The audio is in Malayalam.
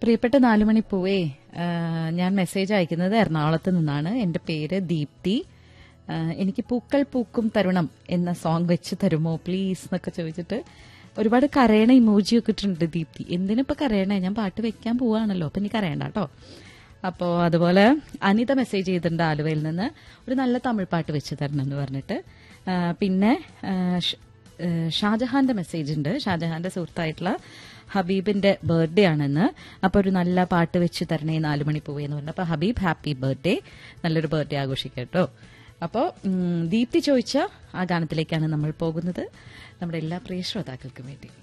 പ്രിയപ്പെട്ട നാലുമണി പൂവേ ആ, ഞാൻ മെസ്സേജ് അയക്കുന്നത് എറണാകുളത്ത് നിന്നാണ് എന്റെ പേര് ദീപ്തി ആ, എനിക്ക് പൂക്കൾ പൂക്കും തരുണം എന്ന സോങ് വെച്ച് തരുമോ പ്ലീസ് എന്നൊക്കെ ചോദിച്ചിട്ട് ഒരുപാട് കരയണ ഇമോജി ഒക്കെ ഇട്ടിട്ടുണ്ട് ദീപ്തി എന്തിനിപ്പോ കരയണേ ഞാൻ പാട്ട് വെക്കാൻ പോവാണല്ലോ അപ്പൊ നീ കരയണ്ട കേട്ടോ അപ്പോൾ അതുപോലെ അനിത മെസ്സേജ് ചെയ്തിട്ടുണ്ട് ആലുവയിൽ നിന്ന് ഒരു നല്ല തമിഴ് പാട്ട് വെച്ച് തരണം എന്ന് പറഞ്ഞിട്ട് ആ, പിന്നെ ആ, ഷ്- ആ, ഷാജഹാന്റെ മെസ്സേജ് ഉണ്ട് ഷാജഹാന്റെ സുഹൃത്തായിട്ടുള്ള ഹബീബിന്റെ ബർത്ത്ഡേ ആണെന്ന് അപ്പൊ ഒരു നല്ല പാട്ട് വെച്ച് തരണേ നാലു മണി പോവേ എന്ന് പറഞ്ഞു അപ്പൊ ഹബീബ് ഹാപ്പി ബർത്ത്ഡേ നല്ലൊരു ബർത്ത്ഡേ ആഘോഷിക്കാം കേട്ടോ അപ്പോൾ ദീപ്തി ചോദിച്ച ആ ഗാനത്തിലേക്കാണ് നമ്മൾ പോകുന്നത് നമ്മുടെ എല്ലാ പ്രിയ ശ്രോതാക്കൾക്കും വേണ്ടി